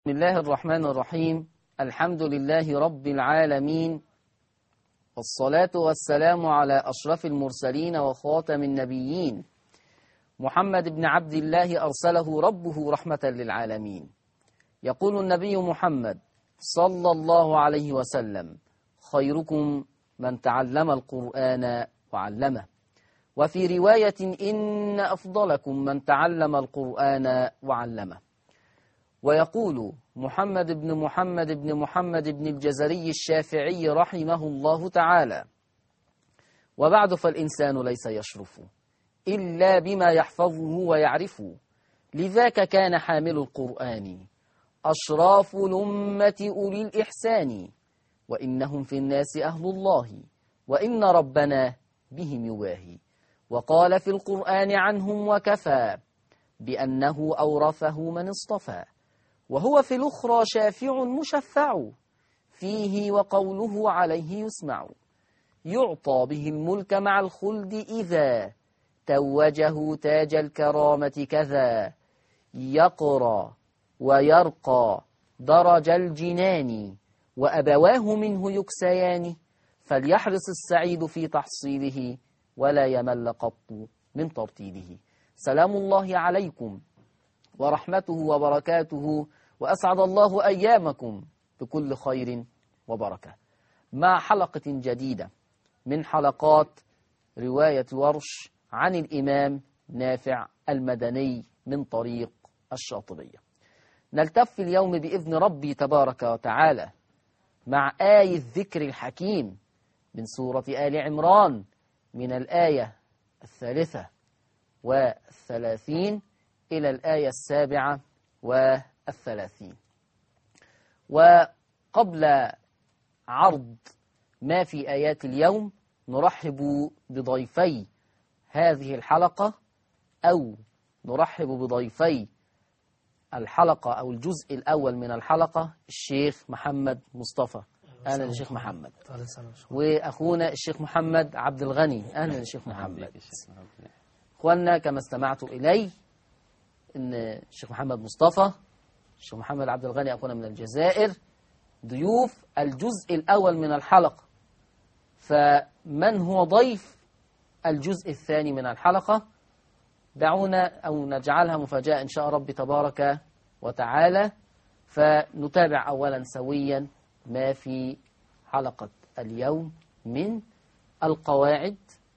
بسم الله الرحمن الرحيم الحمد لله رب العالمين والصلاة والسلام على أشرف المرسلين وخاتم النبيين محمد بن عبد الله أرسله ربه رحمة للعالمين يقول النبي محمد صلى الله عليه وسلم خيركم من تعلم القرآن وعلمه وفي رواية إن أفضلكم من تعلم القرآن وعلمه ويقول محمد بن محمد بن محمد بن الجزري الشافعي رحمه الله تعالى وبعد فالإنسان ليس يشرف إلا بما يحفظه ويعرف لذاك كان حامل القرآن أشراف الأمة أولي الإحسان وإنهم في الناس أهل الله وإن ربنا بهم يواهي وقال في القرآن عنهم وكفى بأنه أورثه من اصطفى وهو في الأخرى شافع مشفع فيه وقوله عليه يسمع يعطى به الملك مع الخلد إذا توجه تاج الكرامة كذا يقرى ويرقى درج الجنان وأبواه منه يكسيان فليحرص السعيد في تحصيله ولا يمل قط من ترتيله سلام الله عليكم ورحمته وبركاته وأسعد الله أيامكم بكل خير وبركة مع حلقة جديدة من حلقات رواية ورش عن الإمام نافع المدني من طريق الشاطبية نلتف اليوم بإذن ربي تبارك وتعالى مع آية الذكر الحكيم من سورة آل عمران من الآية الثالثة والثلاثين إلى الآية السابعة والثلاثين وقبل عرض ما في آيات اليوم نرحب بضيفي هذه الحلقة أو نرحب بضيفي الحلقة أو الجزء الأول من الحلقة الشيخ محمد مصطفى أهلا يا شيخ محمد وأخونا الشيخ محمد عبد الغني أهلا يا شيخ محمد أخوانا كما استمعتوا إلي إن الشيخ محمد مصطفى الشيخ محمد عبد الغني أخونا من الجزائر ضيوف الجزء الأول من الحلقة فمن هو ضيف الجزء الثاني من الحلقة دعونا أو نجعلها مفاجأة إن شاء رب تبارك وتعالى فنتابع أولا سويا ما في حلقة اليوم من القواعد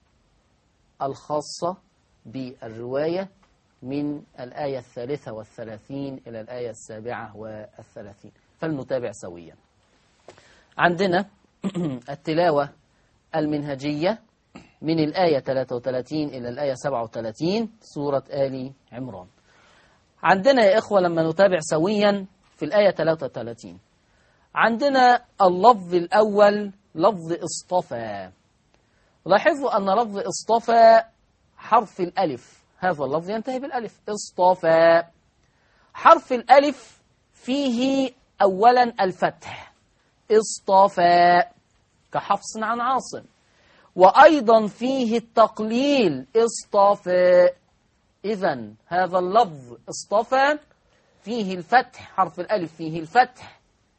الخاصة بالرواية من الآية الثالثة والثلاثين إلى الآية السابعة والثلاثين فلنتابع سويا عندنا التلاوة المنهجية من الآية 33 إلى الآية 37 سورة آل عمران عندنا يا إخوة لما نتابع سويا في الآية 33 عندنا اللفظ الأول لفظ اصطفى لاحظوا أن لفظ اصطفى حرف الألف هذا اللفظ ينتهي بالألف اصطفى حرف الألف فيه أولا الفتح اصطفى كحفص عن عاصم وأيضا فيه التقليل اصطفى إذا هذا اللفظ اصطفى فيه الفتح حرف الألف فيه الفتح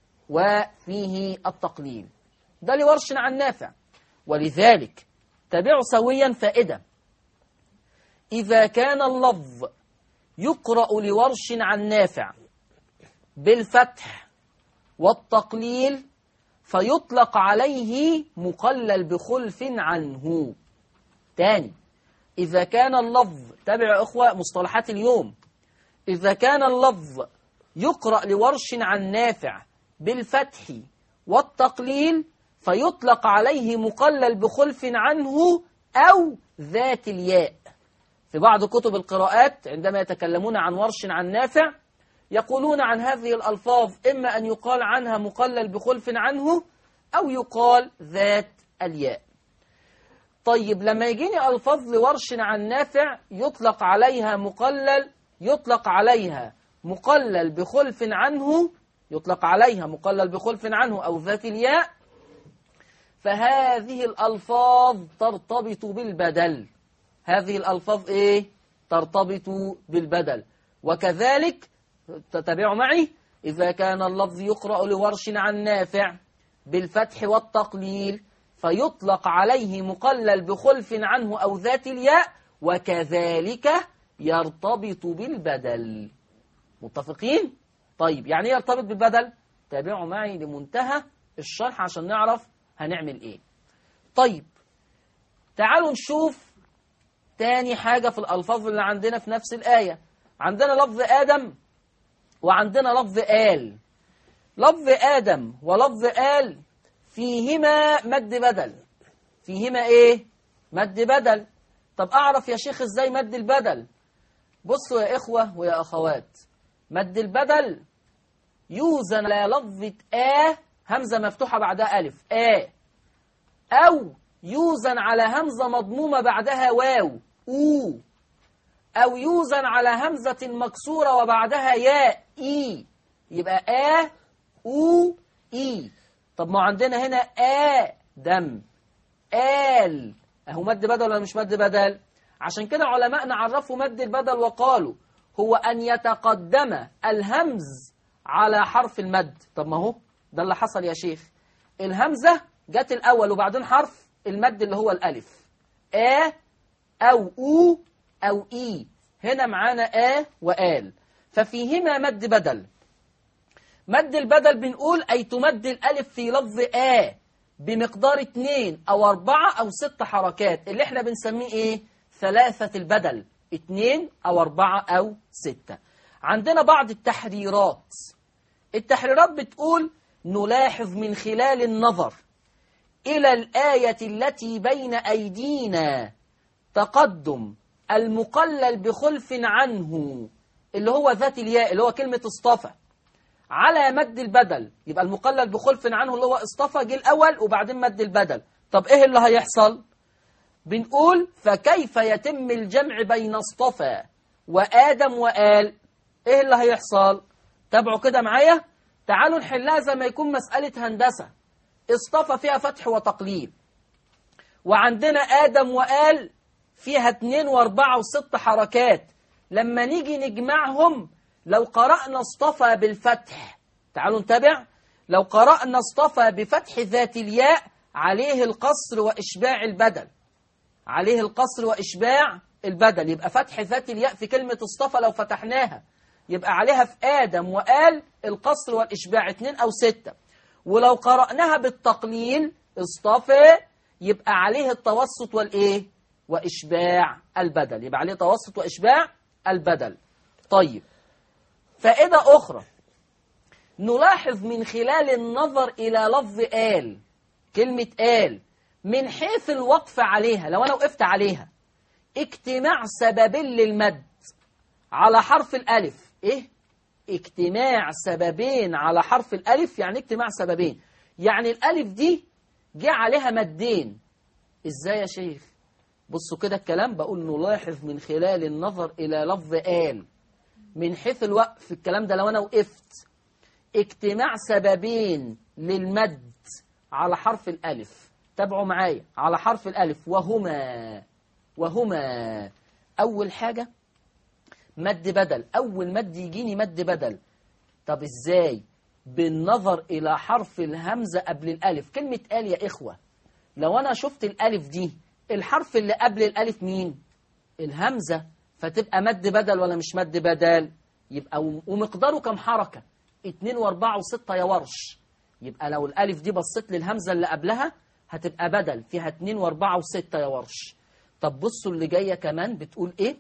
وفيه التقليل ده لورش عن نافع ولذلك تابعوا سويا فائدة إذا كان اللفظ يقرأ لورش عن نافع بالفتح والتقليل فيطلق عليه مقلل بخلف عنه تاني إذا كان اللفظ تابع أخوة مصطلحات اليوم إذا كان اللفظ يقرأ لورش عن نافع بالفتح والتقليل فيطلق عليه مقلل بخلف عنه أو ذات الياء في بعض كتب القراءات عندما يتكلمون عن ورش عن نافع يقولون عن هذه الألفاظ إما أن يقال عنها مقلل بخلف عنه أو يقال ذات الياء طيب لما يجيني ألفاظ لورش عن نافع يطلق عليها مقلل يطلق عليها مقلل بخلف عنه يطلق عليها مقلل بخلف عنه أو ذات الياء فهذه الألفاظ ترتبط بالبدل هذه الألفاظ إيه؟ ترتبط بالبدل وكذلك تتابعوا معي إذا كان اللفظ يقرأ لورش عن نافع بالفتح والتقليل فيطلق عليه مقلل بخلف عنه أو ذات الياء وكذلك يرتبط بالبدل متفقين؟ طيب يعني ايه يرتبط بالبدل؟ تابعوا معي لمنتهى الشرح عشان نعرف هنعمل ايه طيب تعالوا نشوف تاني حاجة في الألفاظ اللي عندنا في نفس الآية عندنا لفظ آدم وعندنا لفظ آل لفظ آدم ولفظ آل فيهما مد بدل فيهما إيه؟ مد بدل طب أعرف يا شيخ إزاي مد البدل بصوا يا إخوة ويا أخوات مد البدل يوزن على لفظة آ همزة مفتوحة بعدها ألف آ أو يوزن على همزة مضمومة بعدها واو أو أو يوزن على همزة مكسورة وبعدها ياء إي يبقى آ أو إي طب ما عندنا هنا آ دم آل أهو مد بدل ولا مش مد بدل عشان كده علماءنا عرفوا مد البدل وقالوا هو أن يتقدم الهمز على حرف المد طب ما هو ده اللي حصل يا شيخ الهمزة جت الأول وبعدين حرف المد اللي هو الألف آ أو أو أو إي هنا معانا آ وآل ففيهما مد بدل مد البدل بنقول أي تمد الألف في لفظ آ بمقدار اتنين أو أربعة أو ست حركات اللي احنا بنسميه إيه ثلاثة البدل اتنين أو أربعة أو ستة عندنا بعض التحريرات التحريرات بتقول نلاحظ من خلال النظر إلى الآية التي بين أيدينا تقدم المقلل بخلف عنه اللي هو ذات الياء اللي هو كلمة اصطفى على مد البدل يبقى المقلل بخلف عنه اللي هو اصطفى جه الأول وبعدين مد البدل طب إيه اللي هيحصل بنقول فكيف يتم الجمع بين اصطفى وآدم وآل إيه اللي هيحصل تابعوا كده معايا تعالوا نحلها زي ما يكون مسألة هندسة اصطفى فيها فتح وتقليل وعندنا آدم وآل فيها اتنين واربعة وست حركات لما نيجي نجمعهم لو قرأنا اصطفى بالفتح تعالوا نتابع لو قرأنا اصطفى بفتح ذات الياء عليه القصر وإشباع البدل عليه القصر وإشباع البدل يبقى فتح ذات الياء في كلمة اصطفى لو فتحناها يبقى عليها في آدم وآل القصر والإشباع اتنين أو ستة ولو قرأناها بالتقليل اصطفى يبقى عليه التوسط والإيه وإشباع البدل يبقى عليه توسط وإشباع البدل طيب فائدة أخرى نلاحظ من خلال النظر إلى لفظ آل كلمة آل من حيث الوقف عليها لو أنا وقفت عليها اجتماع سببين للمد على حرف الألف إيه؟ اجتماع سببين على حرف الألف يعني اجتماع سببين يعني الألف دي جه عليها مدين إزاي يا شيخ؟ بصوا كده الكلام بقول نلاحظ من خلال النظر إلى لفظ آل من حيث الوقف الكلام ده لو أنا وقفت اجتماع سببين للمد على حرف الألف تابعوا معايا على حرف الألف وهما وهما أول حاجة مد بدل أول مد يجيني مد بدل طب إزاي بالنظر إلى حرف الهمزة قبل الألف كلمة آل يا إخوة لو أنا شفت الألف دي الحرف اللي قبل الألف مين الهمزة فتبقى مد بدل ولا مش مد بدل يبقى ومقداره كم حركة اتنين واربعة وستة يا ورش يبقى لو الألف دي بصيت للهمزة اللي قبلها هتبقى بدل فيها اتنين واربعة وستة يا ورش طب بصوا اللي جاية كمان بتقول ايه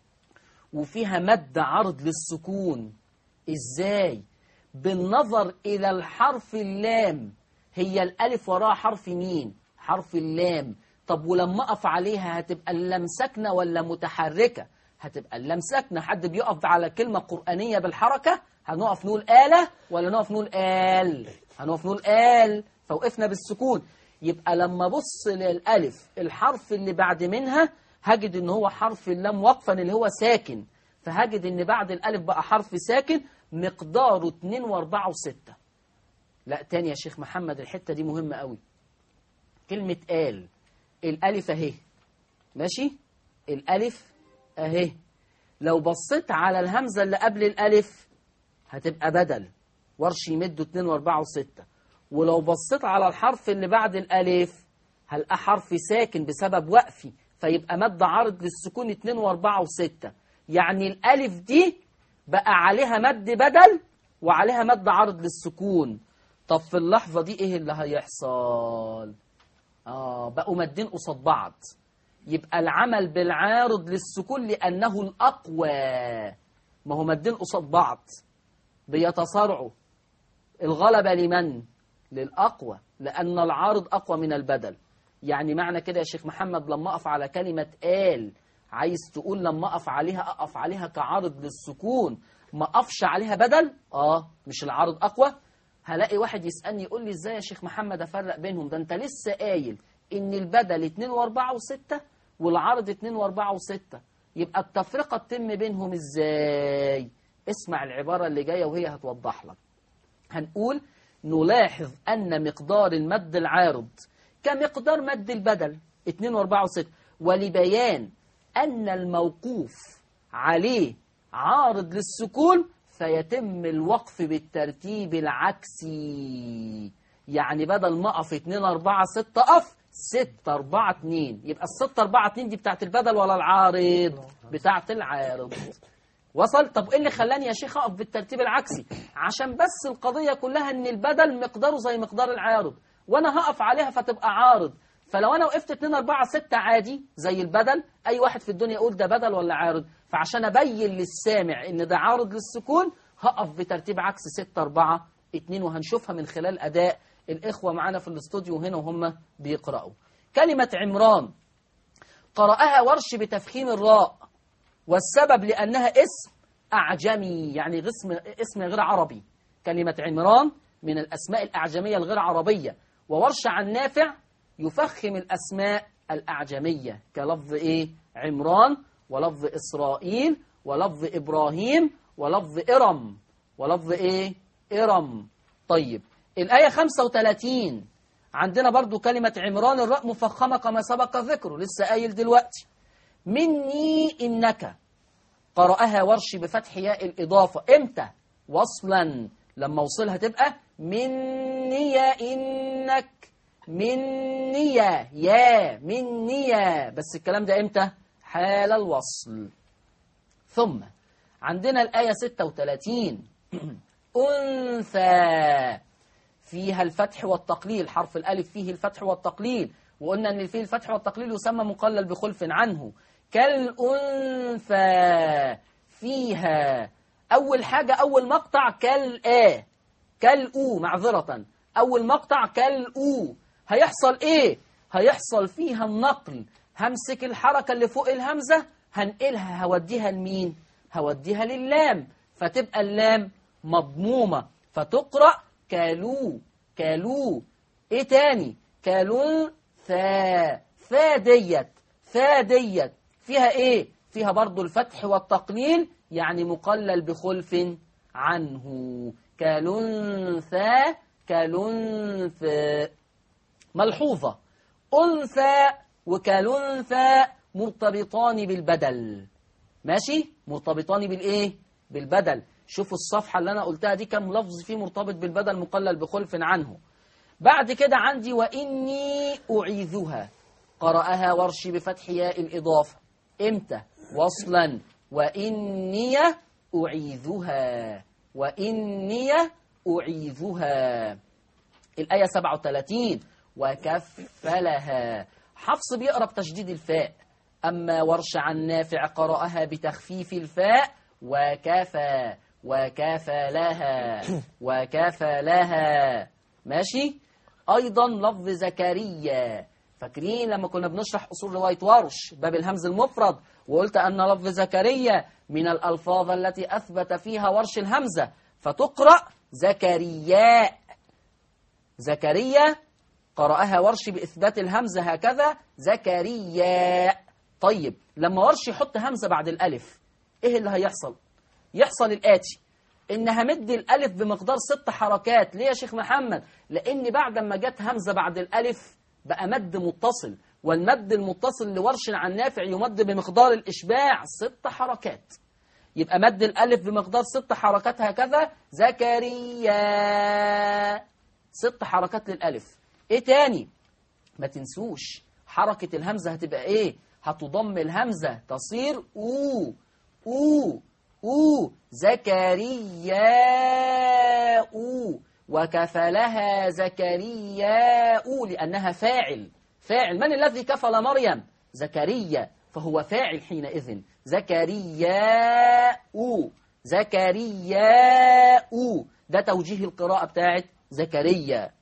وفيها مد عرض للسكون ازاي بالنظر الى الحرف اللام هي الالف وراها حرف مين حرف اللام طب ولما اقف عليها هتبقى اللام ساكنه ولا متحركه هتبقى اللام ساكنه حد بيقف على كلمه قرانيه بالحركه هنقف نقول آلة ولا نقف نقول آل هنقف نقول آل فوقفنا بالسكون يبقى لما بص للألف الحرف اللي بعد منها هجد ان هو حرف اللام وقفا اللي هو ساكن فهجد ان بعد الألف بقى حرف ساكن مقداره 2 و4 و6 لا تاني يا شيخ محمد الحتة دي مهمة قوي كلمة آل الألف أهي ماشي الألف أهي لو بصيت على الهمزة اللي قبل الألف هتبقى بدل ورش يمده 2 و4 و6 ولو بصيت على الحرف اللي بعد الألف هلقى حرف ساكن بسبب وقفي فيبقى مد عارض للسكون 2 و4 و6 يعني الألف دي بقى عليها مد بدل وعليها مد عارض للسكون طب في اللحظة دي ايه اللي هيحصل آه بقوا مدين قصاد بعض يبقى العمل بالعارض للسكون لأنه الأقوى ما هو مدين قصاد بعض بيتصارعوا الغلبة لمن؟ للأقوى لأن العارض أقوى من البدل يعني معنى كده يا شيخ محمد لما أقف على كلمة آل عايز تقول لما أقف عليها أقف عليها كعارض للسكون ما أقفش عليها بدل آه مش العارض أقوى هلاقي واحد يسألني يقول لي إزاي يا شيخ محمد أفرق بينهم ده أنت لسه قايل إن البدل 2 و4 و6 والعرض 2 و4 و6 يبقى التفرقة تتم بينهم إزاي اسمع العبارة اللي جاية وهي هتوضح لك هنقول نلاحظ أن مقدار المد العارض كمقدار مد البدل 2 و4 و6 ولبيان أن الموقوف عليه عارض للسكون فيتم الوقف بالترتيب العكسي يعني بدل ما أقف 2 4 6 أقف 6 4 2 يبقى ال 6 4 2 دي بتاعت البدل ولا العارض بتاعت العارض وصل طب ايه اللي خلاني يا شيخ اقف بالترتيب العكسي عشان بس القضيه كلها ان البدل مقداره زي مقدار العارض وانا هقف عليها فتبقى عارض فلو انا وقفت 2 4 6 عادي زي البدل اي واحد في الدنيا يقول ده بدل ولا عارض فعشان ابين للسامع ان ده عارض للسكون هقف بترتيب عكس 6 4 2 وهنشوفها من خلال اداء الاخوه معانا في الاستوديو هنا وهم بيقراوا كلمه عمران قرأها ورش بتفخيم الراء والسبب لأنها اسم أعجمي يعني اسم اسم غير عربي كلمة عمران من الأسماء الأعجمية الغير عربية وورش عن نافع يفخم الأسماء الأعجمية كلفظ إيه عمران ولفظ إسرائيل ولفظ إبراهيم ولفظ إرم ولفظ إيه إرم طيب الآية 35 عندنا برضو كلمة عمران الراء مفخمة كما سبق ذكره لسه قايل دلوقتي مني إنك قرأها ورش بفتح ياء الإضافة إمتى وصلا لما وصلها تبقى مني إنك مني يا مني يا بس الكلام ده إمتى حال الوصل ثم عندنا الآية 36 أنثى فيها الفتح والتقليل حرف الألف فيه الفتح والتقليل وقلنا أن فيه الفتح والتقليل يسمى مقلل بخلف عنه كالأنثى فيها أول حاجة أول مقطع كالآ كالأو معذرة أول مقطع كالأو هيحصل إيه؟ هيحصل فيها النقل همسك الحركة اللي فوق الهمزة هنقلها هوديها لمين؟ هوديها للام فتبقى اللام مضمومة فتقرأ كالو كالو ايه تاني كالون ثا ثا ديت ثا ديت فيها ايه فيها برضو الفتح والتقليل يعني مقلل بخلف عنه كالانثى كالانثى ملحوظة أنثى وكالانثى مرتبطان بالبدل ماشي مرتبطان بالايه بالبدل شوفوا الصفحة اللي أنا قلتها دي كم لفظ فيه مرتبط بالبدل مقلل بخلف عنه بعد كده عندي وإني أعيذها قرأها ورشي بفتح ياء الإضافة إمتى وصلا وإني أعيذها وإني أعيذها الآية 37 وكفلها حفص بيقرأ بتشديد الفاء أما ورش عن نافع قرأها بتخفيف الفاء وكفى وكفلها وكفلها ماشي أيضا لفظ زكريا فاكرين لما كنا بنشرح أصول رواية ورش باب الهمز المفرد وقلت أن لفظ زكريا من الألفاظ التي أثبت فيها ورش الهمزة فتقرأ زكرياء زكريا قرأها ورش بإثبات الهمزة هكذا زكرياء طيب لما ورش يحط همزة بعد الألف إيه اللي هيحصل يحصل الآتي إن همد الألف بمقدار ست حركات ليه يا شيخ محمد لأن بعد ما جت همزة بعد الألف بقى مد متصل والمد المتصل لورش عن نافع يمد بمقدار الإشباع ست حركات يبقى مد الألف بمقدار ست حركات هكذا زكريا ست حركات للألف إيه تاني ما تنسوش حركة الهمزة هتبقى إيه هتضم الهمزة تصير أو أو أو زكريا أو وكفلها زكريا لأنها فاعل فاعل من الذي كفل مريم زكريا فهو فاعل حينئذ زكريا زكريا ده توجيه القراءة بتاعت زكريا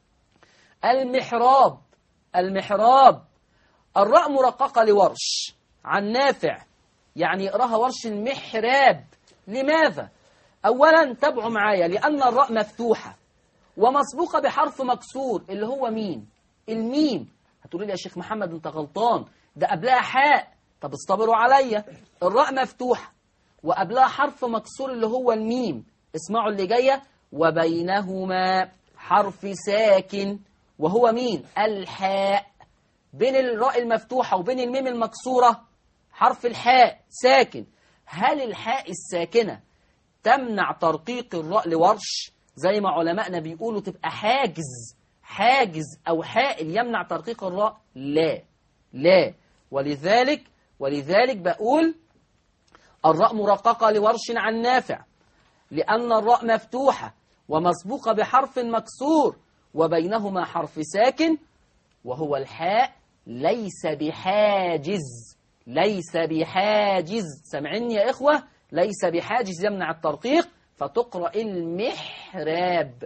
المحراب المحراب الراء مرققة لورش عن نافع يعني يقراها ورش المحراب لماذا؟ أولا تابعوا معايا لأن الراء مفتوحة ومسبوقة بحرف مكسور اللي هو مين؟ الميم هتقولي لي يا شيخ محمد انت غلطان ده قبلها حاء طب اصطبروا عليا الراء مفتوحة وقبلها حرف مكسور اللي هو الميم اسمعوا اللي جاية وبينهما حرف ساكن وهو مين الحاء بين الراء المفتوحة وبين الميم المكسورة حرف الحاء ساكن هل الحاء الساكنة تمنع ترقيق الراء لورش زي ما علمائنا بيقولوا تبقى حاجز حاجز أو حائل يمنع ترقيق الراء لا لا ولذلك ولذلك بقول الراء مرققة لورش عن نافع لأن الراء مفتوحة ومسبوقة بحرف مكسور وبينهما حرف ساكن وهو الحاء ليس بحاجز ليس بحاجز سمعني يا إخوة ليس بحاجز يمنع الترقيق فتقرأ المحراب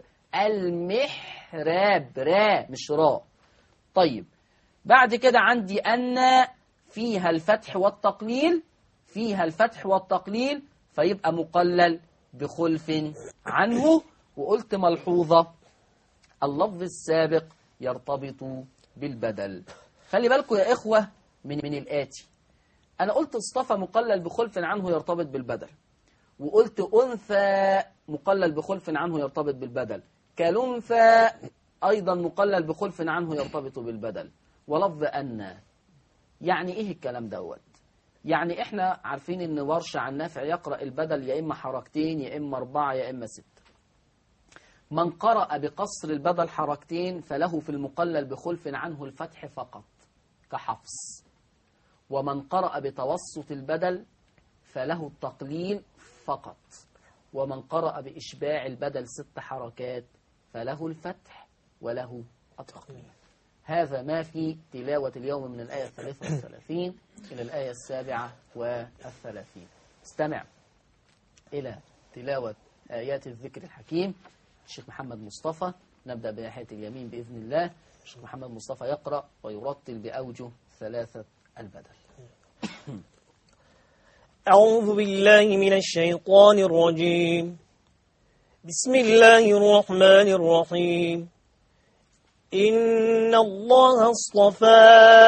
المحراب را مش راء طيب بعد كده عندي أن فيها الفتح والتقليل فيها الفتح والتقليل فيبقى مقلل بخلف عنه وقلت ملحوظة اللفظ السابق يرتبط بالبدل خلي بالكم يا إخوة من, من الآتي أنا قلت اصطفى مقلل بخلف عنه يرتبط بالبدل وقلت أنثى مقلل بخلف عنه يرتبط بالبدل كالأنثى أيضا مقلل بخلف عنه يرتبط بالبدل ولفظ أن يعني إيه الكلام دوت يعني إحنا عارفين إن ورشة عن نافع يقرأ البدل يا إما حركتين يا إما أربعة يا إما ستة من قرأ بقصر البدل حركتين فله في المقلل بخلف عنه الفتح فقط كحفص ومن قرأ بتوسط البدل فله التقليل فقط ومن قرأ بإشباع البدل ست حركات فله الفتح وله التقليل هذا ما في تلاوة اليوم من الآية الثالثة والثلاثين إلى الآية السابعة والثلاثين استمع إلى تلاوة آيات الذكر الحكيم الشيخ محمد مصطفى نبدأ بناحية اليمين بإذن الله الشيخ محمد مصطفى يقرأ ويرتل بأوجه ثلاثة البدل أعوذ بالله من الشيطان الرجيم بسم الله الرحمن الرحيم إن الله اصطفى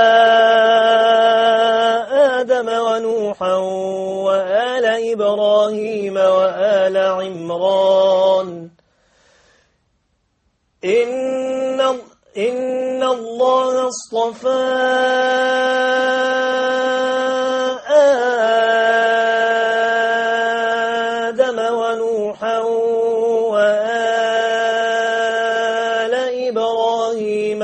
آدم ونوحا وآل إبراهيم وآل عمران إن, إن الله اصطفى آدم ونوحا وآل إبراهيم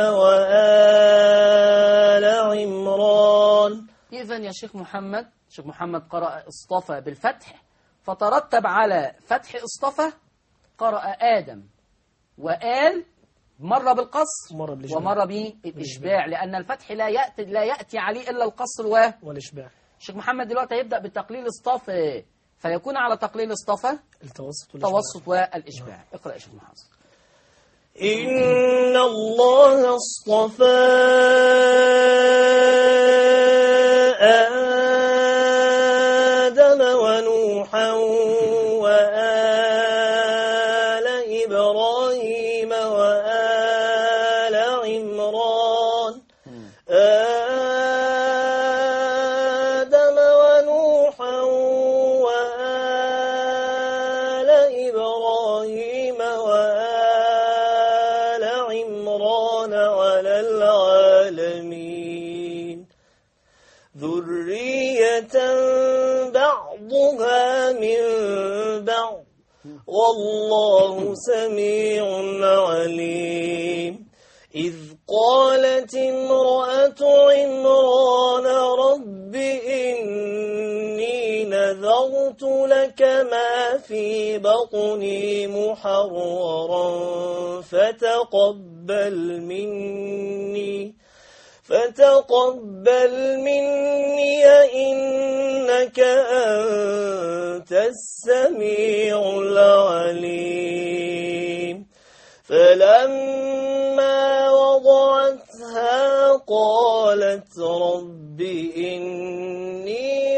وآل عمران إذا يا شيخ محمد شيخ محمد قرأ اصطفى بالفتح فترتب على فتح اصطفى قرأ آدم وآل مرة بالقصر مرة بالإشباع. ومرة بالإشباع لأن الفتح لا يأتي لا يأتي عليه إلا القصر و والإشباع الشيخ محمد دلوقتي هيبدأ بتقليل اصطفى فيكون على تقليل اصطفى التوسط والإشباع توسط والإشباع اقرأ يا شيخ محمد إن الله اصطفى آدم ونوحا وآل إبراهيم وآل عمران آدم ونوحا وآل إبراهيم وآل عمران على العالمين ذرية بعضها والله سميع عليم إذ قالت امرأة عمران رب إني نذرت لك ما في بطني محررا فتقبل مني فتقبل مني إنك أنت السميع العليم فلما وضعتها قالت رب إني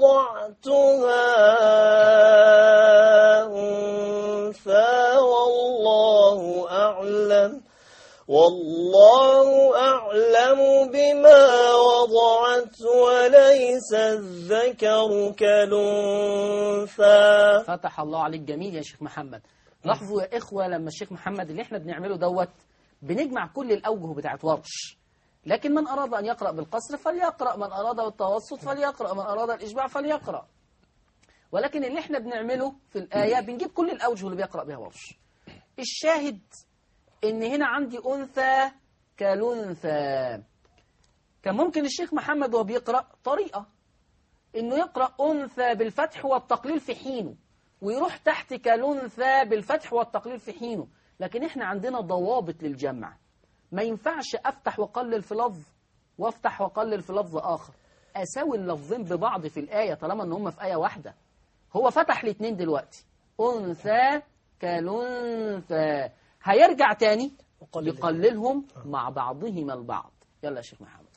وضعتها أنثى والله أعلم والله أعلم بما وضعت وليس الذكر كالأنثى فتح الله عليك جميل يا شيخ محمد لاحظوا يا إخوة لما الشيخ محمد اللي احنا بنعمله دوت بنجمع كل الأوجه بتاعت ورش لكن من أراد أن يقرأ بالقصر فليقرأ من أراد بالتوسط فليقرأ من أراد الإشباع فليقرأ ولكن اللي احنا بنعمله في الآية بنجيب كل الأوجه اللي بيقرأ بها ورش الشاهد إن هنا عندي أنثى كالأنثى كان ممكن الشيخ محمد وهو بيقرأ طريقة إنه يقرأ أنثى بالفتح والتقليل في حينه ويروح تحت كالأنثى بالفتح والتقليل في حينه لكن إحنا عندنا ضوابط للجمع ما ينفعش أفتح وأقلل في لفظ وأفتح وأقلل في لفظ آخر أساوي اللفظين ببعض في الآية طالما إن هم في آية واحدة هو فتح الاثنين دلوقتي أنثى كالأنثى هيرجع تاني وقلل. يقللهم مع بعضهما البعض يلا يا شيخ محمد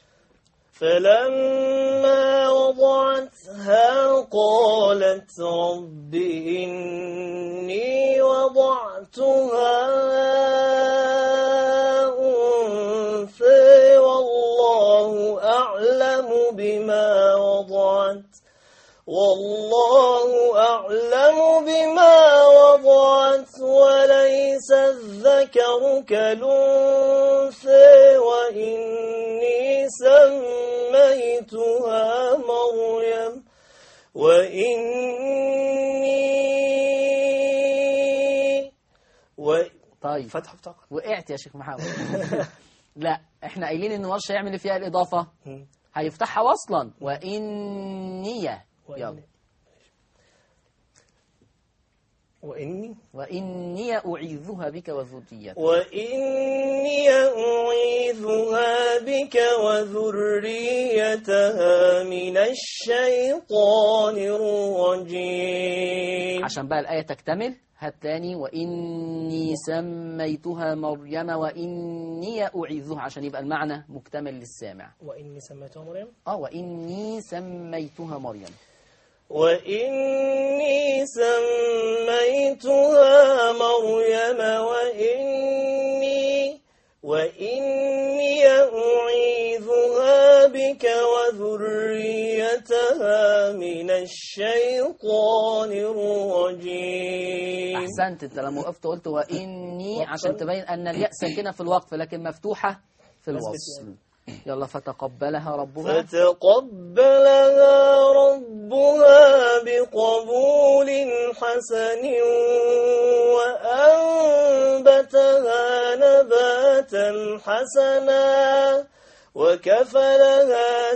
فلما وضعتها قالت رب إني وضعتها أنثى والله أعلم بما وضعت والله أعلم بما وضعت وليس الذكر كالأنثى وإني سميتها مريم وإني و... طيب فتح فتح وقعت يا شيخ محمد لا احنا قايلين ان ورشه يعمل إيه فيها الاضافه هيفتحها وصلا وانيه يلا وإني واني اعيذها بك وذريتها وإني أعيذها بك وذريتها من الشيطان الرجيم عشان بقى الايه تكتمل هات تاني واني سميتها مريم واني اعيذها عشان يبقى المعنى مكتمل للسامع وإني سميتها مريم اه واني سميتها مريم وإني سميتها مريم وإني وإني أعيذها بك وذريتها من الشيطان الرجيم احسنت انت لما وقفت قلت واني وقفا. عشان تبين ان الياء ساكنه في الوقف لكن مفتوحه في مثبت الوصل يلا فتقبلها ربها فتقبلها ربها بقبول حسن وأنبتها نباتا حسنا وكفلها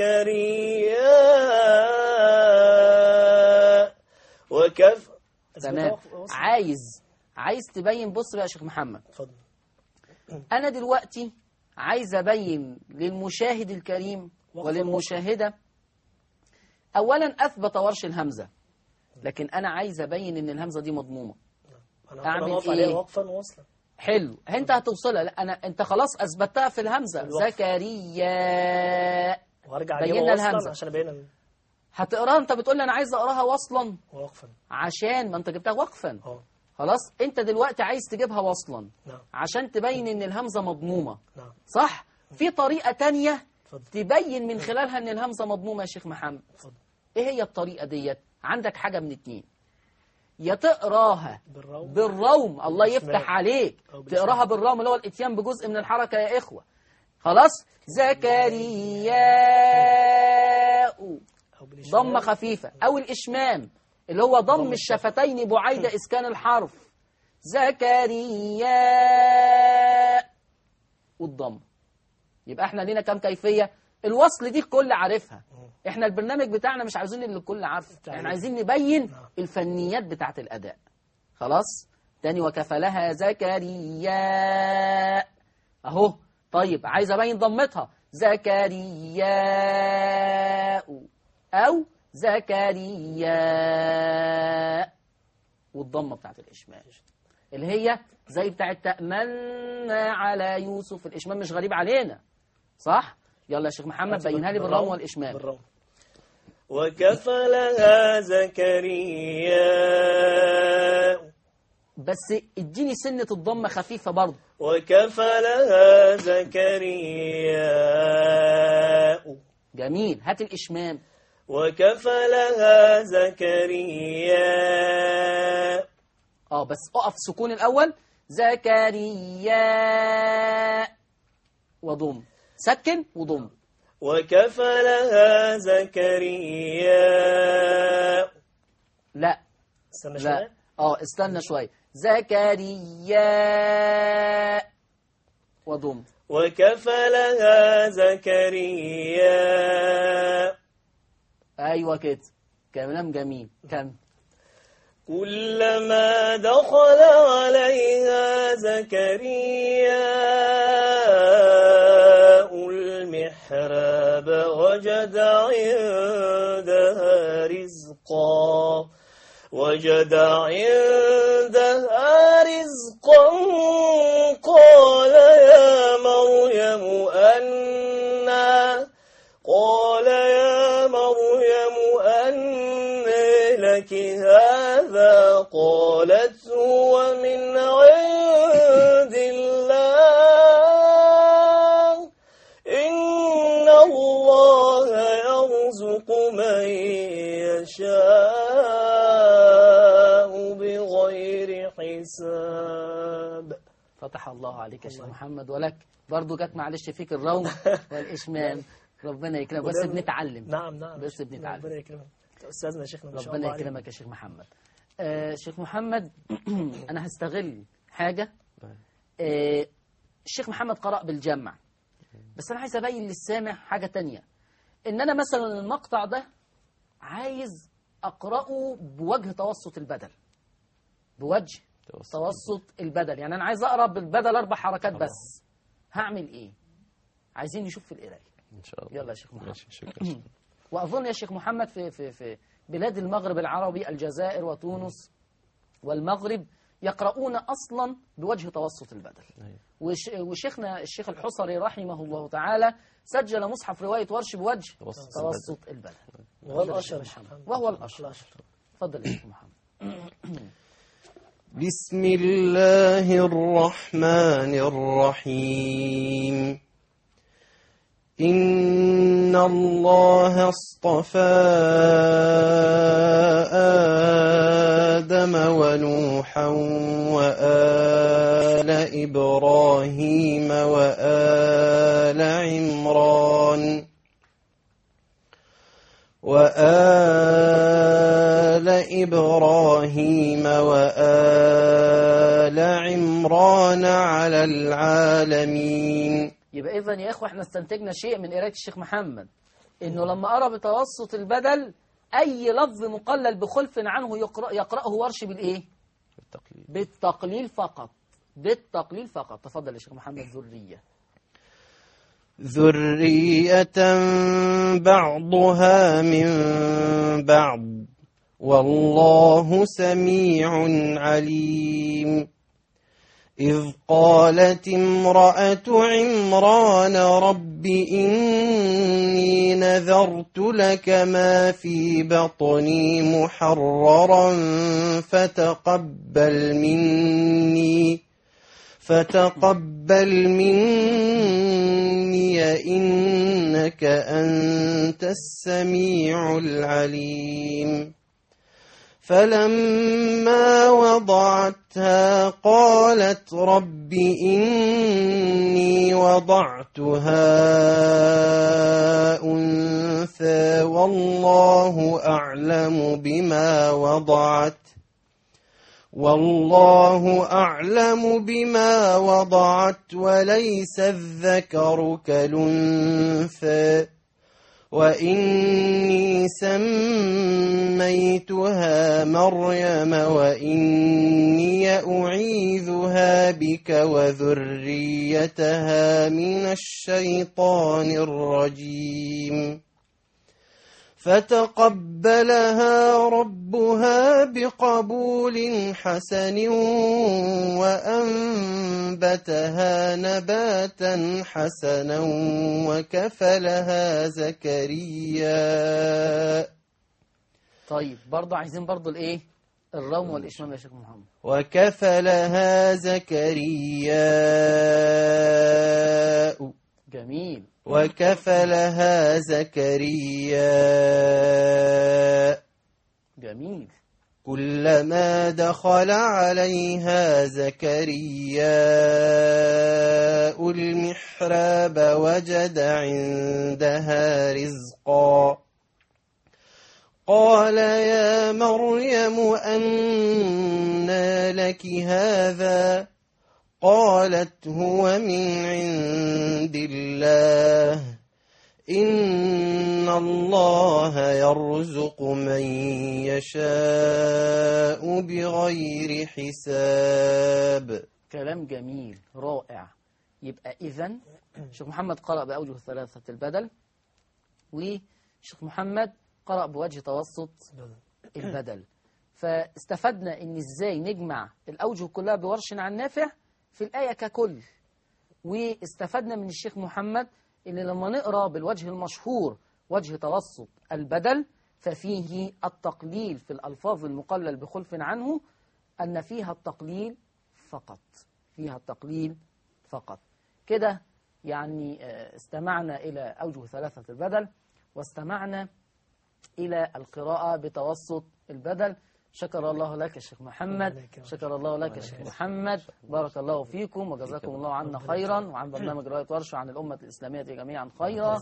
زكريا وكف تمام عايز عايز تبين بص بقى يا شيخ محمد اتفضل انا دلوقتي عايز ابين للمشاهد الكريم وقفا وللمشاهده اولا اثبت ورش الهمزه لكن انا عايز ابين ان الهمزه دي مضمومه أنا أعمل أنا واقف إيه؟ عليها وقفا ووصلا حلو انت هتوصلها لا انا انت خلاص اثبتها في الهمزه الوقف. وهرجع زكريا أجيبها بينا وصلا الهمزة. عشان أبين هتقراها انت بتقول لي انا عايز اقراها وصلا وقفا عشان ما انت جبتها وقفا اه خلاص انت دلوقتي عايز تجيبها وصلا نعم عشان تبين ان الهمزه مضمومه نعم صح في طريقه تانية اتفضل تبين من خلالها ان الهمزه مضمومه يا شيخ محمد اتفضل ايه هي الطريقه ديت عندك حاجه من اتنين يا تقراها بالروم بالروم الله يفتح بالإسماع. عليك أو بالإسماع. تقراها بالروم اللي هو الاتيان بجزء من الحركه يا اخوه خلاص زكريا أو بالإشمال ضمه خفيفه او الاشمام اللي هو ضم ضم الشفتين بعيد إسكان الحرف زكريا والضم يبقى احنا لينا كام كيفية الوصل دي الكل عارفها احنا البرنامج بتاعنا مش عايزين اللي الكل عارفه احنا عايزين نبين نعم. الفنيات بتاعت الأداء خلاص تاني وكفلها زكريا اهو طيب عايز ابين ضمتها زكريا او زكريا والضمه بتاعت الاشمام اللي هي زي بتاعت تأمنا على يوسف الاشمام مش غريب علينا صح يلا يا شيخ محمد بينها لي بالروم والاشمام بالروم وكفلها زكريا بس اديني سنه الضمه خفيفه برضه وكفلها زكريا جميل هات الاشمام وكفلها زكريا اه بس اقف سكون الاول زكريا وضم سكن وضم وكفلها زكريا لا استنى لا شوية اه استنى شويه زكريا وضم وكفلها زكريا ايوه كده كلام جميل كم كلما دخل عليها زكريا المحراب وجد عندها رزقا وجد عندها رزقا قال يا مريم أنى قال يا مريم أنى لك هذا قالت هو من عند الله إن الله يرزق من يشاء بغير حساب فتح الله عليك يا شيخ محمد ولك برضو جت معلش فيك الروم والاشمام ربنا يكرمك بس وده- بنتعلم نعم نعم بس بنتعلم. ربنا يكرمك أستاذنا يا شيخنا ما شاء ربنا الله عليك. يكرمك يا شيخ محمد آه شيخ محمد انا هستغل حاجه آه الشيخ محمد قرأ بالجمع بس انا عايز ابين للسامع حاجه تانية ان انا مثلا المقطع ده عايز اقراه بوجه توسط البدل بوجه توسط توسط البدل يعني انا عايز اقرا بالبدل اربع حركات بس هعمل ايه عايزين نشوف في القرايه ان شاء الله يلا يا شيخ محمد. ماشي شكرا واظن يا شيخ محمد في في في بلاد المغرب العربي الجزائر وتونس والمغرب يقرؤون اصلا بوجه توسط البدل أيوة. وش وشيخنا الشيخ الحصري رحمه الله تعالى سجل مصحف روايه ورش بوجه توسط توسط البدل وهو الأشهر يا شيخ محمد. وهو الاشهر تفضل يا شيخ محمد بسم الله الرحمن الرحيم إن الله اصطفى آدم ونوحا وآل إبراهيم وآل عمران وآل إبراهيم وآل عمران على العالمين يبقى اذا يا اخوه احنا استنتجنا شيء من قرايه الشيخ محمد انه لما قرا بتوسط البدل اي لفظ مقلل بخلف عنه يقرأ يقراه ورش بالايه بالتقليد بالتقليل فقط بالتقليل فقط تفضل يا شيخ محمد ذريه ذرية بعضها من بعض والله سميع عليم إذ قالت امرأة عمران رب إني نذرت لك ما في بطني محررا فتقبل مني فتقبل مني إنك أنت السميع العليم فلما وضعتها قالت رب إني وضعتها أنثى والله أعلم بما وضعت والله أعلم بما وضعت وليس الذكر كالأنثى وإني سميتها مريم وإني أعيذها بك وذريتها من الشيطان الرجيم فتقبلها ربها بقبول حسن وأنبتها نباتا حسنا وكفلها زكريا طيب برضه عايزين برضه الايه الروم والاشمام يا شيخ محمد وكفلها زكريا جميل وكفلها زكريا جميل كلما دخل عليها زكريا المحراب وجد عندها رزقا قال يا مريم أنى لك هذا قالت هو من عند الله إن الله يرزق من يشاء بغير حساب كلام جميل رائع يبقى إذا شيخ محمد قرأ بأوجه ثلاثة البدل وشيخ محمد قرأ بوجه توسط البدل فاستفدنا ان ازاي نجمع الاوجه كلها بورش عن نافع في الآية ككل واستفدنا من الشيخ محمد ان لما نقرأ بالوجه المشهور وجه توسط البدل ففيه التقليل في الألفاظ المقلل بخلف عنه أن فيها التقليل فقط فيها التقليل فقط كده يعني آه، استمعنا إلى أوجه ثلاثة البدل واستمعنا إلى القراءة بتوسط البدل شكر الله لك يا شيخ محمد شكر الله لك يا شيخ محمد بارك الله فيكم وجزاكم الله عنا خيرا وعن برنامج رواية ورشة وعن الأمة الإسلامية جميعا خيرا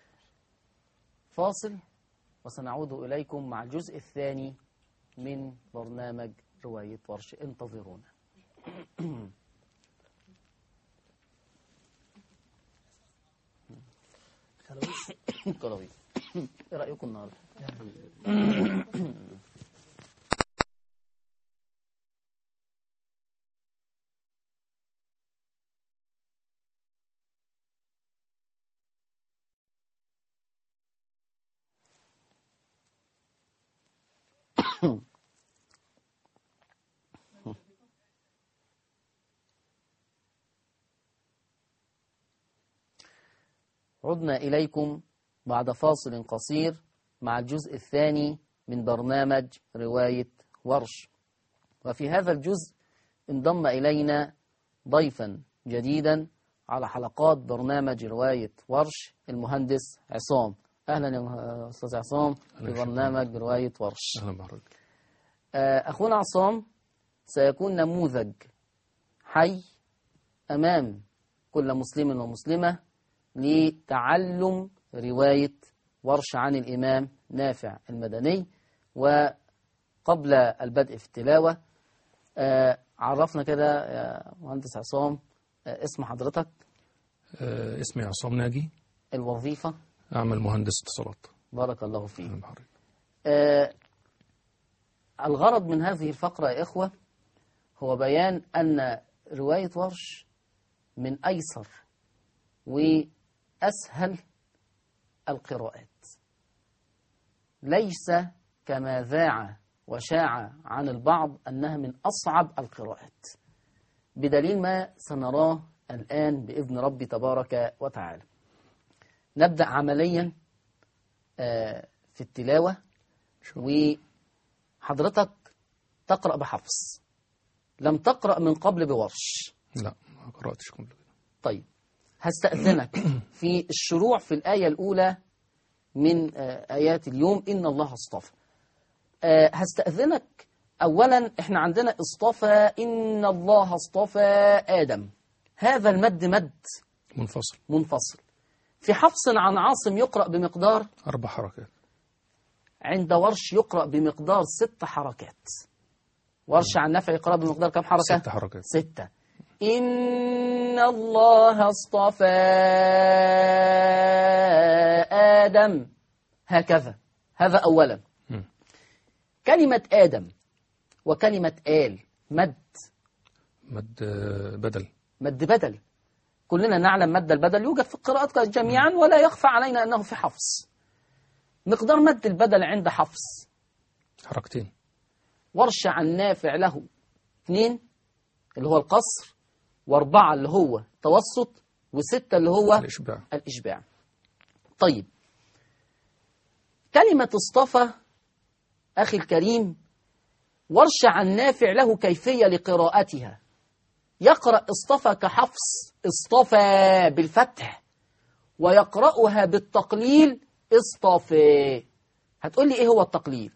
فاصل وسنعود إليكم مع الجزء الثاني من برنامج رواية ورش انتظرونا خلاص كروي ايه رأيكم النهارده عدنا إليكم بعد فاصل قصير مع الجزء الثاني من برنامج رواية ورش وفي هذا الجزء انضم إلينا ضيفا جديدا على حلقات برنامج رواية ورش المهندس عصام أهلا يا أستاذ عصام في برنامج رواية ورش اهلا بحضرتك آه، أخونا عصام سيكون نموذج حي أمام كل مسلم ومسلمة لتعلم رواية ورش عن الإمام نافع المدني وقبل البدء في التلاوة آه، عرفنا كده يا مهندس عصام آه، اسم حضرتك آه اسمي عصام ناجي الوظيفة اعمل مهندس اتصالات بارك الله فيك اهلا بحضرتك آه، الغرض من هذه الفقرة يا إخوة هو بيان أن رواية ورش من أيسر وأسهل القراءات ليس كما ذاع وشاع عن البعض أنها من أصعب القراءات بدليل ما سنراه الآن بإذن ربي تبارك وتعالى نبدأ عمليا آه، في التلاوة وحضرتك تقرأ بحفص لم تقرأ من قبل بورش لا ما قراتش قبل كده طيب هستأذنك في الشروع في الآية الأولى من آه، آيات اليوم إن الله اصطفى آه هستأذنك أولا إحنا عندنا اصطفى إن الله اصطفى آدم هذا المد مد منفصل منفصل في حفص عن عاصم يقرأ بمقدار أربع حركات عند ورش يقرأ بمقدار ست حركات ورش عن نفع يقرأ بمقدار كم حركة؟ ست حركات ستة إن الله اصطفى آدم هكذا هذا أولا مم. كلمة آدم وكلمة آل مد مد آه، بدل مد بدل كلنا نعلم مد البدل يوجد في القراءات جميعا ولا يخفى علينا أنه في حفص مقدار مد البدل عند حفص حركتين ورش عن نافع له اثنين اللي هو القصر واربعة اللي هو توسط وستة اللي هو الإشباع الإشباع طيب كلمة اصطفى أخي الكريم ورش عن نافع له كيفية لقراءتها يقرأ اصطفى كحفص اصطفى بالفتح ويقرأها بالتقليل اصطفى هتقول لي ايه هو التقليل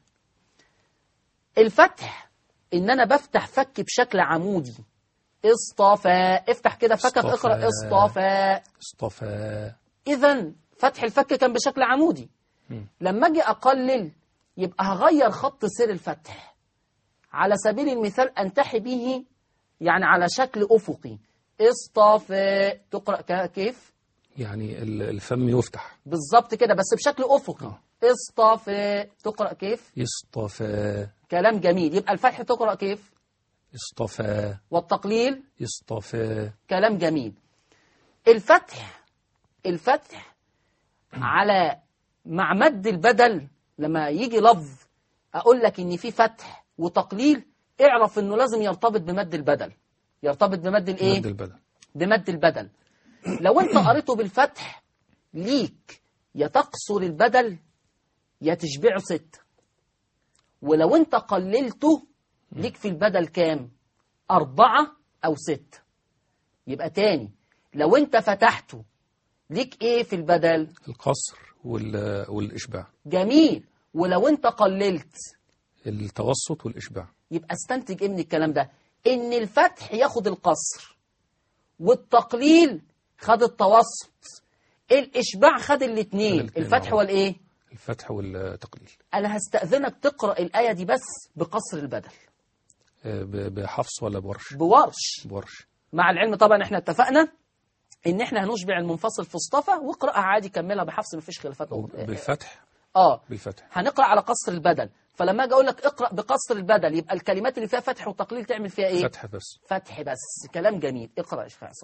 الفتح ان انا بفتح فك بشكل عمودي اصطفى افتح كده فكك اصطفى. اقرأ اصطفى اصطفى إذا فتح الفك كان بشكل عمودي مم. لما أجي أقلل يبقى هغير خط سير الفتح على سبيل المثال أنتحي به يعني على شكل أفقي اصطفى تقرأ ك- كيف؟ يعني ال- الفم يفتح بالظبط كده بس بشكل أفقي آه. اصطفى تقرأ كيف؟ اصطفى كلام جميل يبقى الفتح تقرأ كيف؟ اصطفى والتقليل اصطفى كلام جميل الفتح الفتح على مع مد البدل لما يجي لفظ اقول لك ان في فتح وتقليل اعرف انه لازم يرتبط بمد البدل يرتبط بمد الايه مد البدل بمد البدل لو انت قريته بالفتح ليك يا تقصر البدل يا تشبعه ستة ولو انت قللته ليك في البدل كام أربعة أو ستة يبقى تاني لو انت فتحته ليك ايه في البدل القصر وال- والإشباع جميل ولو انت قللت التوسط والإشباع يبقى استنتج ايه من الكلام ده ان الفتح ياخد القصر والتقليل خد التوسط الاشباع خد الاثنين خد الاتنين الفتح مع بعض. والايه الفتح والتقليل انا هستأذنك تقرأ الآية دي بس بقصر البدل آه، ب- بحفص ولا بورش بورش بورش مع العلم طبعا احنا اتفقنا ان احنا هنشبع المنفصل في اصطفى واقرأها عادي كملها بحفص مفيش خلافات أو أخرى. بالفتح اه بالفتح هنقرأ على قصر البدل فلما اجي اقول لك اقرأ بقصر البدل يبقى الكلمات اللي فيها فتح وتقليل تعمل فيها ايه فتح بس فتح بس كلام جميل اقرأ يا شيخ عصام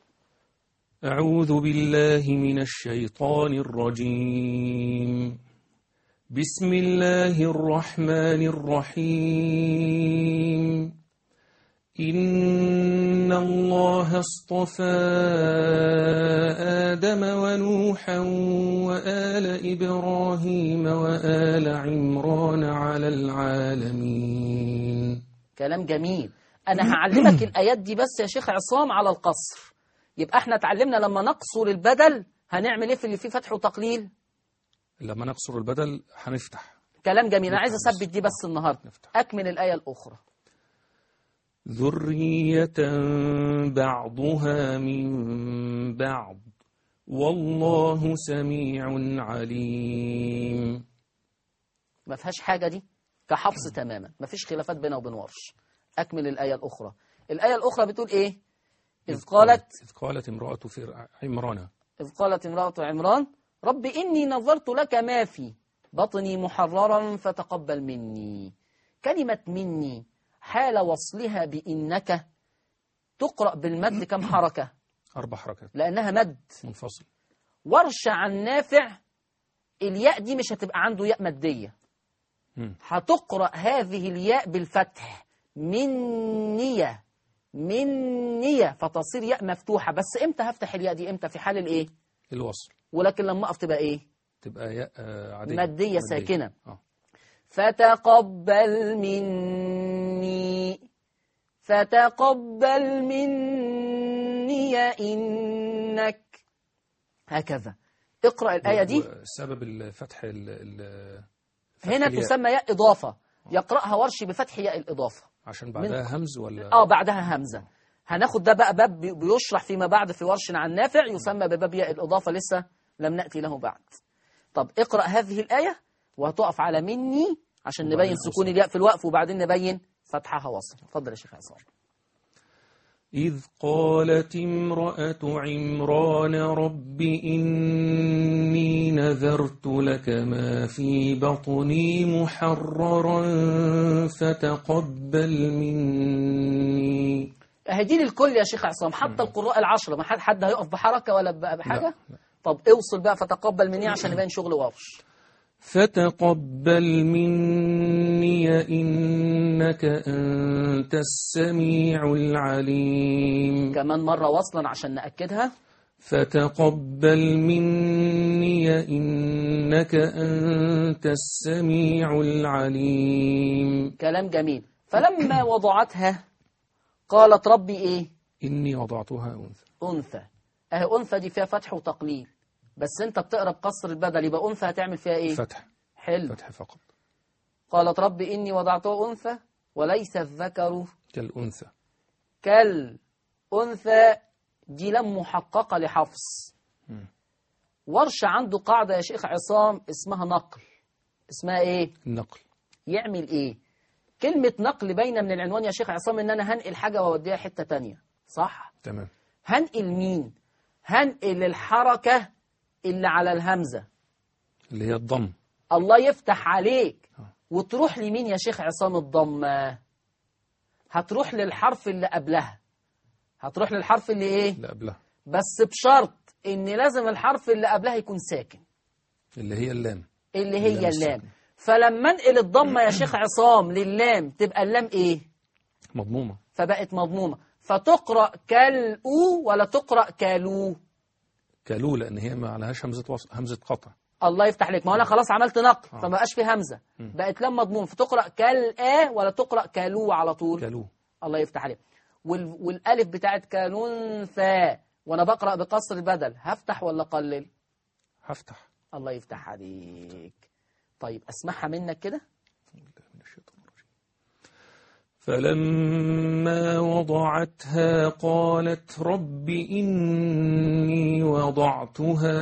أعوذ بالله من الشيطان الرجيم بسم الله الرحمن الرحيم إن الله اصطفى آدم ونوحا وآل إبراهيم وآل عمران على العالمين كلام جميل انا هعلمك الايات دي بس يا شيخ عصام على القصر يبقى احنا اتعلمنا لما نقصر البدل هنعمل ايه في اللي فيه فتح وتقليل لما نقصر البدل هنفتح كلام جميل انا عايز نفتح بس. اثبت دي بس النهارده نفتح. اكمل الايه الاخرى ذرية بعضها من بعض والله سميع عليم ما فيهاش حاجه دي كحفص تماما ما فيش خلافات بينه وبين ورش اكمل الايه الاخرى الايه الاخرى بتقول ايه اذ قالت إذ قالت امرأة في عمران إذ قالت امرأة عمران رب إني نظرت لك ما في بطني محررا فتقبل مني كلمة مني حال وصلها بإنك تقرأ بالمد كم حركة أربع حركات لأنها مد منفصل ورش عن نافع الياء دي مش هتبقى عنده ياء مادية مم. هتقرأ هذه الياء بالفتح منية منية فتصير ياء مفتوحة بس امتى هفتح الياء دي امتى في حال الايه الوصل ولكن لما اقف تبقى ايه تبقى ياء آه، عادية مادية ساكنة. آه. فتقبل مني فتقبل مني إنك هكذا اقرأ الآية دي سبب الفتح ال- ال- هنا الياء. تسمى ياء إضافة يقرأها ورش بفتح ياء الإضافة عشان بعدها همز ولا اه بعدها همزة هناخد ده بقى باب بي- بيشرح فيما بعد في ورش عن نافع يسمى بباب ياء الإضافة لسه لم نأتي له بعد طب اقرأ هذه الآية وهتقف على مني عشان وبعدين نبين سكون الياء في الوقف وبعدين نبين فتحها وصل اتفضل يا شيخ عصام إذ قالت امرأة عمران رب إني نذرت لك ما في بطني محررا فتقبل مني اهي دي للكل يا شيخ عصام حتى القراء العشرة ما حد حد هيقف بحركة ولا ب- بحاجة لا، لا. طب اوصل بقى فتقبل مني عشان يبين شغل ورش فتقبل مني إنك أنت السميع العليم كمان مرة وصلا عشان نأكدها فتقبل مني إنك أنت السميع العليم كلام جميل فلما وضعتها قالت ربي ايه إني وضعتها أنثى أنثى أهي أنثى دي فيها فتح وتقليل بس أنت بتقرا بقصر البدل يبقى أنثى هتعمل فيها إيه؟ فتح حلو فتح فقط قالت رب إني وضعته أنثى وليس الذكر كالأنثى كالأنثى دي لم محققة لحفص مم. ورش عنده قاعدة يا شيخ عصام اسمها نقل اسمها إيه؟ النقل يعمل إيه؟ كلمة نقل باينة من العنوان يا شيخ عصام إن أنا هنقل حاجة وأوديها حتة تانية صح؟ تمام هنقل مين؟ هنقل الحركة اللي على الهمزة اللي هي الضم الله يفتح عليك آه. وتروح لمين يا شيخ عصام الضمة هتروح للحرف اللي قبلها هتروح للحرف اللي ايه اللي قبلها بس بشرط ان لازم الحرف اللي قبلها يكون ساكن اللي هي اللام اللي هي اللام اللام الساكنة. فلما انقل الضمة يا شيخ عصام للام تبقى اللام ايه مضمومة فبقت مضمومة فتقرأ كالأو ولا تقرأ كالو كالو لأن هي ما عليهاش همزة وص... همزة قطع الله يفتح عليك ما انا خلاص عملت نقل فما بقاش في همزه بقت لام مضموم فتقرا كالآ ولا تقرا كالو على طول كالو الله يفتح عليك وال... والالف بتاعت كالونثى وانا بقرا بقصر البدل هفتح ولا قلل هفتح الله يفتح عليك طيب اسمعها منك كده من الشيطان الرجيم فلما وضعتها قالت رب إني وضعتها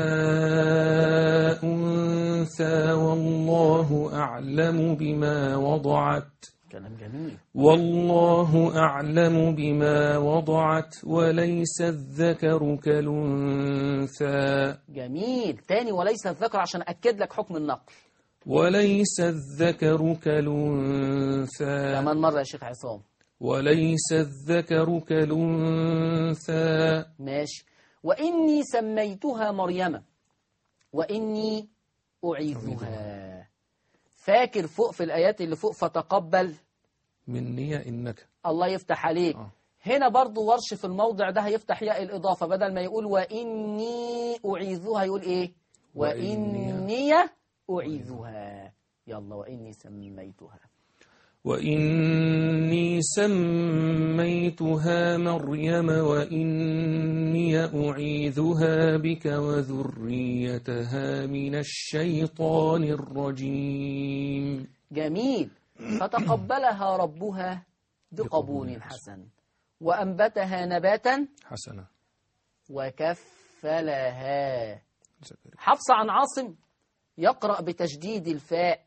أنثى والله أعلم بما وضعت كلام جميل والله أعلم بما وضعت وليس الذكر كالأنثى جميل تاني وليس الذكر عشان اكد لك حكم النقل وليس الذكر كالأنثى كمان مره يا شيخ عصام وليس الذكر كالأنثى ماشي وإني سميتها مريم وإني أعيذها فاكر فوق في الآيات اللي فوق فتقبل مني إنك الله يفتح عليك آه. هنا برضو ورش في الموضع ده هيفتح ياء الإضافة بدل ما يقول وإني أعيذها يقول إيه وإني أعيذها يلا وإني سميتها وإني سميتها مريم وإني أعيذها بك وذريتها من الشيطان الرجيم جميل فتقبلها ربها بقبول بقبول حسن وأنبتها نباتا حسنة وكفلها زكريا. حفص عن عاصم يقرأ بتشديد الفاء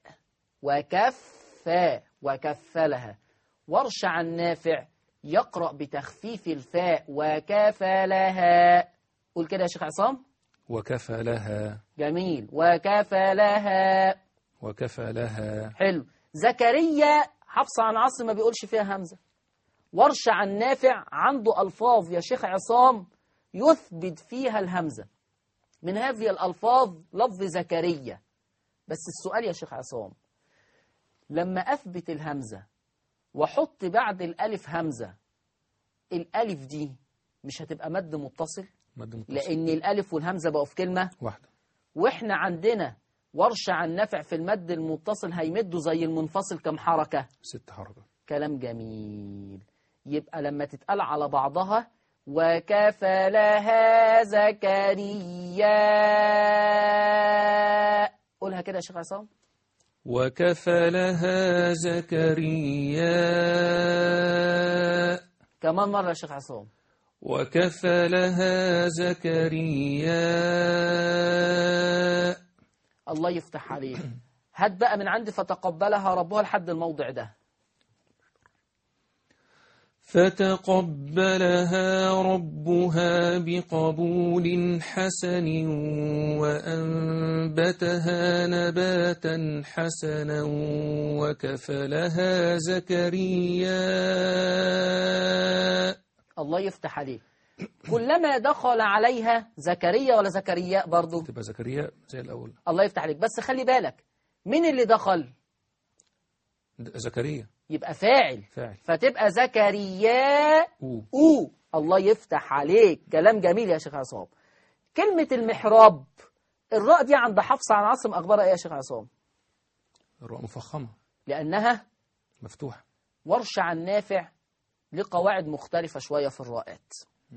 وكفى وكفلها ورش عن نافع يقرأ بتخفيف الفاء وكفلها قول كده يا شيخ عصام وكفى لها جميل وكفلها وكفى لها حلو زكريا حفص عن عاصم ما بيقولش فيها همزة ورش عن نافع عنده ألفاظ يا شيخ عصام يثبت فيها الهمزة من هذه الألفاظ لفظ زكريا بس السؤال يا شيخ عصام لما أثبت الهمزة وحط بعد الألف همزة الألف دي مش هتبقى مد متصل مد متصل لأن الألف والهمزة بقوا في كلمة واحدة واحنا عندنا ورش عن نفع في المد المتصل هيمدوا زي المنفصل كم حركة ست حركات كلام جميل يبقى لما تتقال على بعضها وكفلها زكريا قولها كده يا شيخ عصام وكفلها زكريا كمان مرة يا شيخ عصام وكفلها زكريا الله يفتح عليه هات بقى من عندي فتقبلها ربها لحد الموضع ده فتقبلها ربها بقبول حسن وأنبتها نباتا حسنا وكفلها زكريا الله يفتح عليه كلما دخل عليها زكريا ولا زكريا برضو تبقى زكريا زي الأول الله يفتح عليك بس خلي بالك مين اللي دخل زكريا يبقى فاعل فاعل فتبقى زكريا أو أو الله يفتح عليك كلام جميل يا شيخ عصام كلمة المحراب الراء دي عند حفص عن عاصم أخبارها إيه يا شيخ عصام الراء مفخمة لأنها مفتوحة ورش عن نافع لقواعد مختلفة شوية في الراءات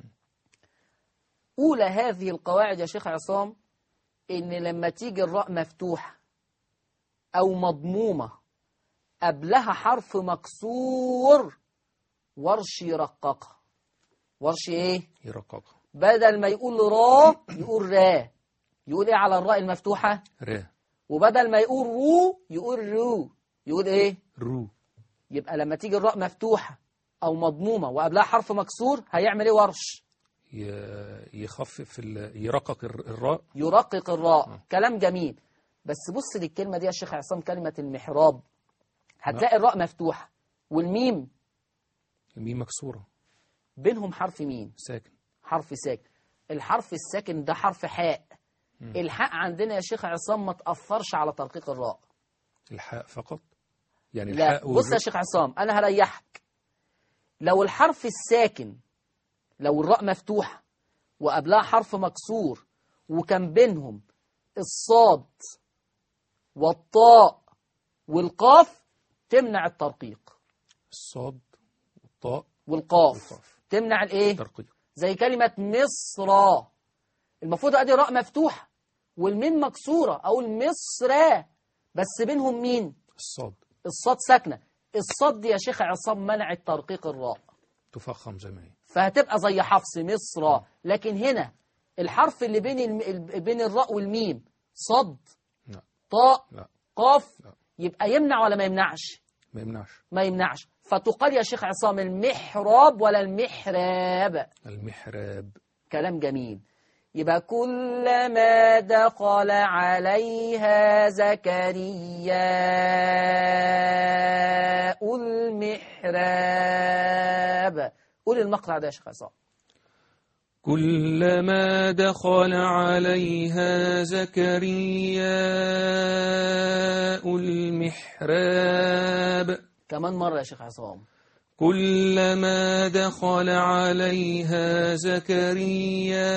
أولى هذه القواعد يا شيخ عصام إن لما تيجي الراء مفتوحة أو مضمومة قبلها حرف مكسور ورش يرققها ورش إيه؟ يرققها بدل ما يقول را يقول را يقول إيه على الراء المفتوحة را وبدل ما يقول رو يقول رو يقول إيه؟ رو يبقى لما تيجي الراء مفتوحة أو مضمومة وقبلها حرف مكسور هيعمل إيه ورش؟ ي- يخفف ال- يرقق الر- الراء يرقق الراء كلام جميل بس بص للكلمة دي يا شيخ عصام كلمة المحراب هتلاقي الراء مفتوحة والميم الميم مكسورة بينهم حرف مين ساكن حرف ساكن الحرف الساكن ده حرف حاء الحاء عندنا يا شيخ عصام ما تأثرش على ترقيق الراء الحاء فقط يعني لا الحاء بص يا والر- شيخ عصام أنا هريحك لو الحرف الساكن لو الراء مفتوحة وقبلها حرف مكسور وكان بينهم الصاد والطاء والقاف تمنع الترقيق الصاد والطاء والقاف والقاف. تمنع الايه ترقيق زي كلمة مصر المفروض ادي راء مفتوحة والميم مكسورة او المصر بس بينهم مين الصاد الصاد ساكنة الصاد دي يا شيخ عصام منعت ترقيق الراء تفخم زي ما هي فهتبقى زي حفص مصر لكن هنا الحرف اللي بين الم... ال- بين الراء والميم صد لا طاء لا قاف لا. يبقى يمنع ولا ما يمنعش ما يمنعش ما يمنعش فتقال يا شيخ عصام المحراب ولا المحراب المحراب كلام جميل يبقى كلما دخل عليها زكريا المحراب قول المقطع ده يا شيخ عصام كلما دخل عليها زكريا المحراب كمان مرة يا شيخ عصام كلما دخل عليها زكريا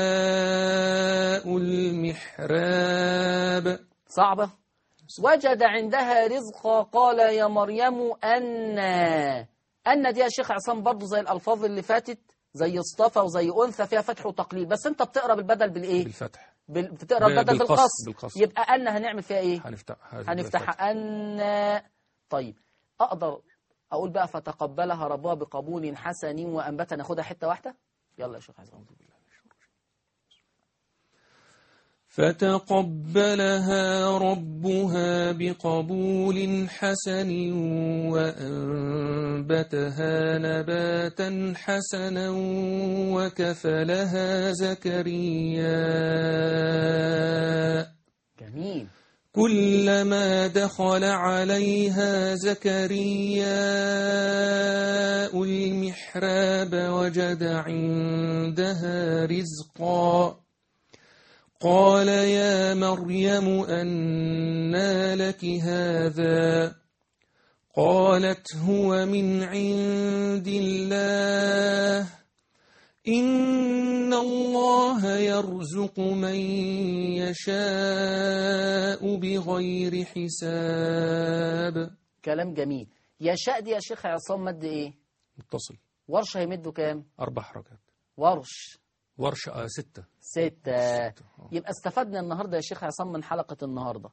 المحراب صعبة وجد عندها رزقا قال يا مريم أن أن دي يا شيخ عصام برضو زي الألفاظ اللي فاتت زي اصطفى وزي أنثى فيها فتح وتقليل بس أنت بتقرا بالبدل بالإيه؟ بالفتح بال... بتقرا ب- البدل بالقص- بالقص بالقص. يبقى أن هنعمل فيها إيه؟ هنفتح هنفتح أن طيب أقدر أقول بقى فتقبلها ربها بقبول حسن وأنبت ناخدها حتة واحدة يلا يا شيخ عصام فتقبلها ربها بقبول حسن وأنبتها نباتا حسنا وكفلها زكريا جميل كلما دخل عليها زكريا المحراب وجد عندها رزقا قال يا مريم أنى لك هذا قالت هو من عند الله إن الله يرزق من يشاء بغير حساب كلام جميل يشاء دي يا شيخ عصام مد إيه؟ متصل ورش هيمده كام؟ أربع حركات ورش ورشة آه ستة ستة ستة. يبقى استفدنا النهاردة يا شيخ عصام من حلقة النهاردة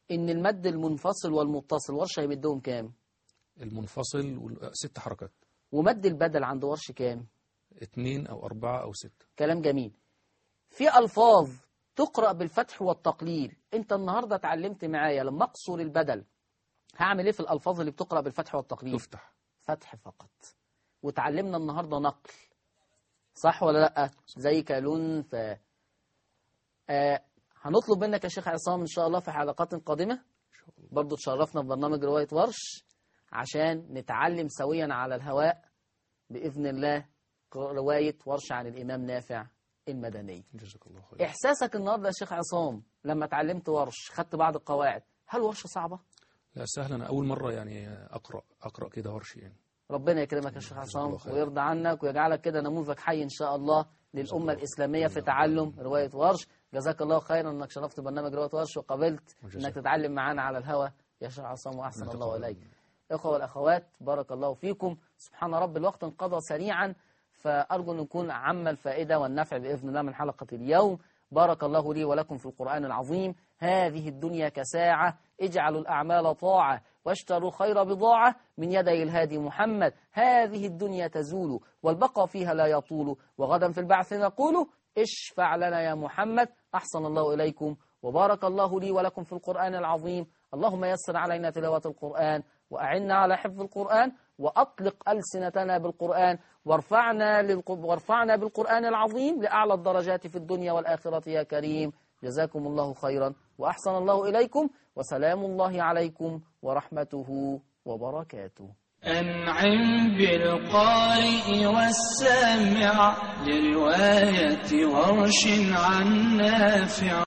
إن المد المنفصل والمتصل ورش هيمدهم كام المنفصل وال- ست حركات ومد البدل عند ورش كام اتنين أو أربعة أو ستة كلام جميل في ألفاظ تقرأ بالفتح والتقليل أنت النهاردة اتعلمت معايا لما أقصر البدل هعمل إيه في الألفاظ اللي بتقرأ بالفتح والتقليل تفتح فتح فقط وتعلمنا النهاردة نقل صح ولا لأ زي كالونثى آه هنطلب منك يا شيخ عصام إن شاء الله في حلقات قادمة برضو تشرفنا في برنامج رواية ورش عشان نتعلم سويا على الهواء بإذن الله رواية ورش عن الإمام نافع المدني جزاك الله خير إحساسك النهاردة يا شيخ عصام لما اتعلمت ورش خدت بعض القواعد هل ورش صعبة؟ لا سهل أنا أول مرة يعني أقرأ أقرأ كده ورش يعني ربنا يكرمك يا شيخ عصام الله خير. ويرضى عنك ويجعلك كده نموذج حي إن شاء الله للأمة الإسلامية في تعلم رواية ورش جزاك الله خيرا أنك شرفت برنامج رواية ورش وقبلت وجزاك. أنك تتعلم معانا على الهوى يا شيخ عصام وأحسن لا الله تقبل. إليك إخوة والأخوات بارك الله فيكم سبحان رب الوقت انقضى سريعا فأرجو أن نكون عم الفائدة والنفع بإذن الله من حلقة اليوم بارك الله لي ولكم في القرآن العظيم هذه الدنيا كساعة اجعلوا الأعمال طاعة واشتروا خير بضاعة من يدي الهادي محمد هذه الدنيا تزول والبقاء فيها لا يطول وغدا في البعث نقول اشفع لنا يا محمد أحسن الله إليكم وبارك الله لي ولكم في القرآن العظيم اللهم يسر علينا تلاوة القرآن وأعنا على حفظ القرآن وأطلق ألسنتنا بالقرآن وارفعنا, للق... وارفعنا بالقرآن العظيم لأعلى الدرجات في الدنيا والآخرة يا كريم جزاكم الله خيرا وأحسن الله إليكم وسلام الله عليكم ورحمته وبركاته أنعم بالقارئ والسامع لرواية ورش عن نافع